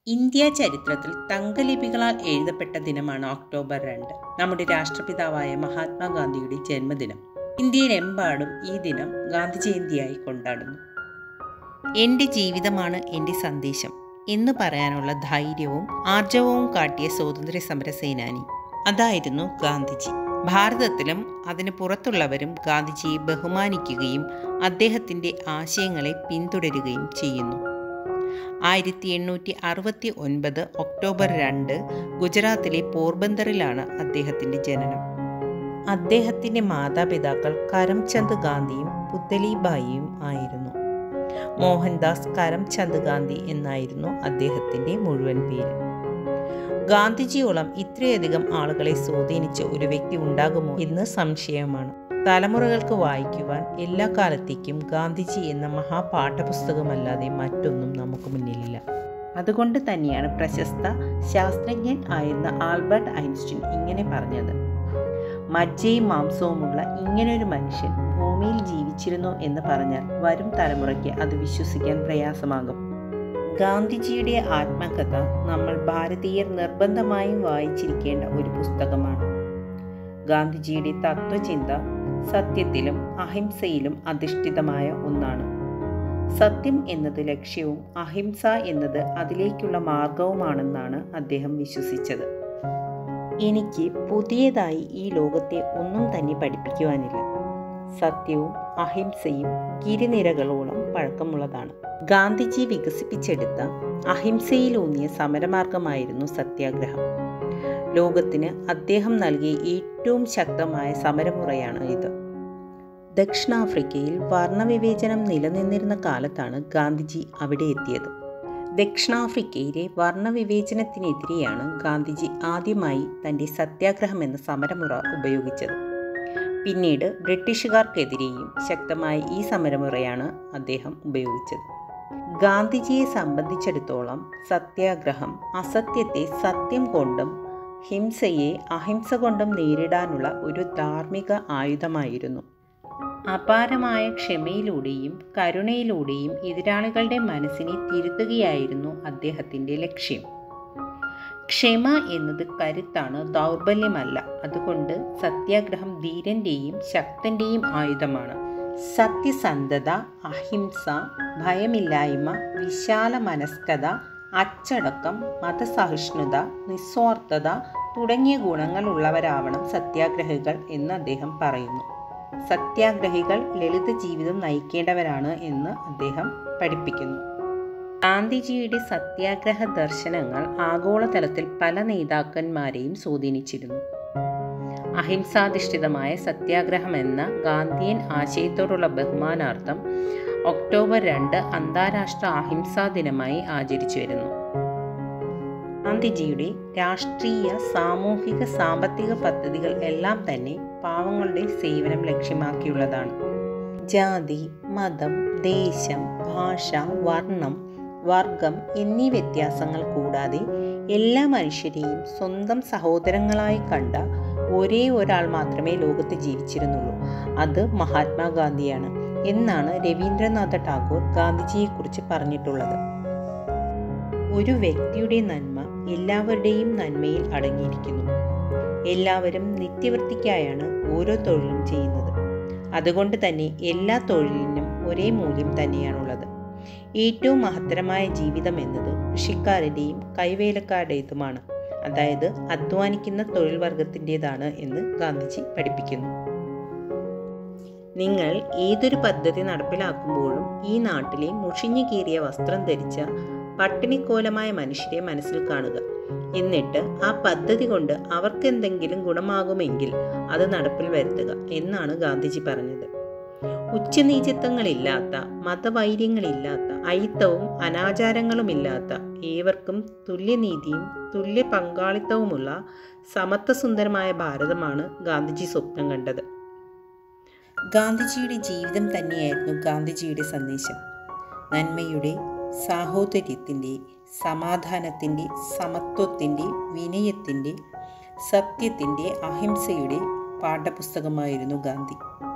India ചരിത്രത്തിൽ തങ്കലിപികളാൽ എഴുതപ്പെട്ട ദിനമാണ് ഒക്ടോബർ രണ്ട് നമ്മുടെ രാഷ്ട്രപിതാവായ മഹാത്മാഗാന്ധിയുടെ ജന്മദിനം ഇന്ത്യയിലെമ്പാടും ഈ ദിനം ഗാന്ധി ജയന്തിയായി കൊണ്ടാടുന്നു എൻ്റെ ജീവിതമാണ് എൻ്റെ സന്ദേശം എന്ന് പറയാനുള്ള ധൈര്യവും ആർജവവും കാട്ടിയ സ്വാതന്ത്ര്യ സമര സേനാനി അതായിരുന്നു ഗാന്ധിജി ഭാരതത്തിലും അതിന് പുറത്തുള്ളവരും ഗാന്ധിജിയെ ബഹുമാനിക്കുകയും അദ്ദേഹത്തിൻ്റെ ആശയങ്ങളെ പിന്തുടരുകയും ചെയ്യുന്നു ആയിരത്തി എണ്ണൂറ്റി അറുപത്തി ഒൻപത് ഒക്ടോബർ രണ്ട് ഗുജറാത്തിലെ പോർബന്തറിലാണ് അദ്ദേഹത്തിൻ്റെ ജനനം അദ്ദേഹത്തിൻ്റെ മാതാപിതാക്കൾ കരംചന്ദ് ഗാന്ധിയും പുത്തലിബായിയും ആയിരുന്നു മോഹൻദാസ് കരംചന്ദ് ഗാന്ധി എന്നായിരുന്നു അദ്ദേഹത്തിൻ്റെ മുഴുവൻ പേര് ഗാന്ധിജിയോളം ഇത്രയധികം ആളുകളെ സ്വാധീനിച്ച ഒരു വ്യക്തി ഉണ്ടാകുമോ എന്ന് സംശയമാണ് തലമുറകൾക്ക് വായിക്കുവാൻ എല്ലാ കാലത്തേക്കും ഗാന്ധിജി എന്ന മഹാപാഠപുസ്തകമല്ലാതെ മറ്റൊന്നും നമുക്ക് മുന്നിലില്ല അതുകൊണ്ട് തന്നെയാണ് പ്രശസ്ത ശാസ്ത്രജ്ഞൻ ആയിരുന്ന ആൽബർട്ട് ഐൻസ്റ്റീൻ ഇങ്ങനെ പറഞ്ഞത് മജ്ജയും മാംസവുമുള്ള ഇങ്ങനൊരു മനുഷ്യൻ ഭൂമിയിൽ ജീവിച്ചിരുന്നു എന്ന് പറഞ്ഞാൽ വരും തലമുറയ്ക്ക് അത് വിശ്വസിക്കാൻ പ്രയാസമാകും ഗാന്ധിജിയുടെ ആത്മകഥ നമ്മൾ ഭാരതീയർ നിർബന്ധമായും വായിച്ചിരിക്കേണ്ട ഒരു പുസ്തകമാണ് ഗാന്ധിജിയുടെ തത്വചിന്ത സത്യത്തിലും അഹിംസയിലും അധിഷ്ഠിതമായ ഒന്നാണ് സത്യം എന്നത് ലക്ഷ്യവും അഹിംസ എന്നത് അതിലേക്കുള്ള മാർഗവുമാണെന്നാണ് അദ്ദേഹം വിശ്വസിച്ചത് എനിക്ക് പുതിയതായി ഈ ലോകത്തെ ഒന്നും തന്നെ പഠിപ്പിക്കുവാനില്ല സത്യവും അഹിംസയും കിരിനിരകളോളം പഴക്കമുള്ളതാണ് ഗാന്ധിജി വികസിപ്പിച്ചെടുത്ത അഹിംസയിലൂന്നിയ സമരമാർഗമായിരുന്നു സത്യാഗ്രഹം ലോകത്തിന് അദ്ദേഹം നൽകിയ ഏറ്റവും ശക്തമായ സമരമുറയാണ് ഇത് ദക്ഷിണാഫ്രിക്കയിൽ വർണ്ണവിവേചനം നിലനിന്നിരുന്ന കാലത്താണ് ഗാന്ധിജി അവിടെ എത്തിയത് ദക്ഷിണാഫ്രിക്കയിലെ വർണ്ണവിവേചനത്തിനെതിരെയാണ് ഗാന്ധിജി ആദ്യമായി തൻ്റെ സത്യാഗ്രഹം എന്ന സമരമുറ ഉപയോഗിച്ചത് പിന്നീട് ബ്രിട്ടീഷുകാർക്കെതിരെയും ശക്തമായ ഈ സമരമുറയാണ് അദ്ദേഹം ഉപയോഗിച്ചത് ഗാന്ധിജിയെ സംബന്ധിച്ചിടത്തോളം സത്യാഗ്രഹം അസത്യത്തെ സത്യം കൊണ്ടും ഹിംസയെ അഹിംസ കൊണ്ടും നേരിടാനുള്ള ഒരു ധാർമ്മിക ആയുധമായിരുന്നു അപാരമായ ക്ഷമയിലൂടെയും കരുണയിലൂടെയും എതിരാളികളുടെ മനസ്സിനെ തിരുത്തുകയായിരുന്നു അദ്ദേഹത്തിൻ്റെ ലക്ഷ്യം ക്ഷമ എന്നത് കരുത്താണ് ദൗർബല്യമല്ല അതുകൊണ്ട് സത്യാഗ്രഹം ധീരന്റെയും ശക്തന്റെയും ആയുധമാണ് സത്യസന്ധത അഹിംസ ഭയമില്ലായ്മ വിശാല മനസ്കത അച്ചടക്കം മതസഹിഷ്ണുത നിസ്വാർത്ഥത തുടങ്ങിയ ഗുണങ്ങൾ ഉള്ളവരാവണം സത്യാഗ്രഹികൾ എന്ന് അദ്ദേഹം പറയുന്നു സത്യാഗ്രഹികൾ ലളിത ജീവിതം നയിക്കേണ്ടവരാണ് എന്ന് അദ്ദേഹം പഠിപ്പിക്കുന്നു ഗാന്ധിജിയുടെ സത്യാഗ്രഹ ദർശനങ്ങൾ ആഗോളതലത്തിൽ പല നേതാക്കന്മാരെയും സ്വാധീനിച്ചിരുന്നു അഹിംസാധിഷ്ഠിതമായ സത്യാഗ്രഹം എന്ന ഗാന്ധിയൻ ആശയത്തോടുള്ള ബഹുമാനാർത്ഥം ഒക്ടോബർ രണ്ട് അന്താരാഷ്ട്ര അഹിംസാ ദിനമായി ആചരിച്ചു വരുന്നു ഗാന്ധിജിയുടെ രാഷ്ട്രീയ സാമൂഹിക സാമ്പത്തിക പദ്ധതികൾ എല്ലാം തന്നെ പാവങ്ങളുടെ സേവനം ലക്ഷ്യമാക്കിയുള്ളതാണ് ജാതി മതം ദേശം ഭാഷ വർണ്ണം വർഗം എന്നീ വ്യത്യാസങ്ങൾ കൂടാതെ എല്ലാ മനുഷ്യരെയും സ്വന്തം സഹോദരങ്ങളായി കണ്ട ഒരേ ഒരാൾ മാത്രമേ ലോകത്ത് ജീവിച്ചിരുന്നുള്ളൂ അത് മഹാത്മാഗാന്ധിയാണ് എന്നാണ് രവീന്ദ്രനാഥ ടാഗോർ ഗാന്ധിജിയെക്കുറിച്ച് പറഞ്ഞിട്ടുള്ളത് ഒരു വ്യക്തിയുടെ നന്മ എല്ലാവരുടെയും നന്മയിൽ അടങ്ങിയിരിക്കുന്നു എല്ലാവരും നിത്യവൃത്തിക്കായാണ് ഓരോ തൊഴിലും ചെയ്യുന്നത് അതുകൊണ്ട് തന്നെ എല്ലാ തൊഴിലിനും ഒരേ മൂല്യം തന്നെയാണുള്ളത് ഏറ്റവും മഹത്തരമായ ജീവിതം എന്നത് കൃഷിക്കാരുടെയും കൈവേലക്കാരുടേതുമാണ് അതായത് അധ്വാനിക്കുന്ന തൊഴിൽ വർഗത്തിൻ്റെതാണ് എന്ന് ഗാന്ധിജി പഠിപ്പിക്കുന്നു നിങ്ങൾ ഏതൊരു പദ്ധതി നടപ്പിലാക്കുമ്പോഴും ഈ നാട്ടിലെ മുഷിഞ്ഞു കീറിയ വസ്ത്രം ധരിച്ച പട്ടിണിക്കോലമായ മനുഷ്യരെ മനസ്സിൽ കാണുക എന്നിട്ട് ആ പദ്ധതി കൊണ്ട് അവർക്കെന്തെങ്കിലും ഗുണമാകുമെങ്കിൽ അത് നടപ്പിൽ വരുത്തുക എന്നാണ് ഗാന്ധിജി പറഞ്ഞത് ഉച്ചനീചത്വങ്ങളില്ലാത്ത മതവൈര്യങ്ങളില്ലാത്ത അയിത്തവും അനാചാരങ്ങളുമില്ലാത്ത ഏവർക്കും തുല്യനീതിയും തുല്യ പങ്കാളിത്തവുമുള്ള സമത്വസുന്ദരമായ ഭാരതമാണ് ഗാന്ധിജി സ്വപ്നം കണ്ടത് ഗാന്ധിജിയുടെ ജീവിതം തന്നെയായിരുന്നു ഗാന്ധിജിയുടെ സന്ദേശം നന്മയുടെ സാഹോദര്യത്തിൻ്റെ സമാധാനത്തിൻ്റെ സമത്വത്തിൻ്റെ വിനയത്തിൻ്റെ സത്യത്തിൻ്റെ അഹിംസയുടെ പാഠപുസ്തകമായിരുന്നു ഗാന്ധി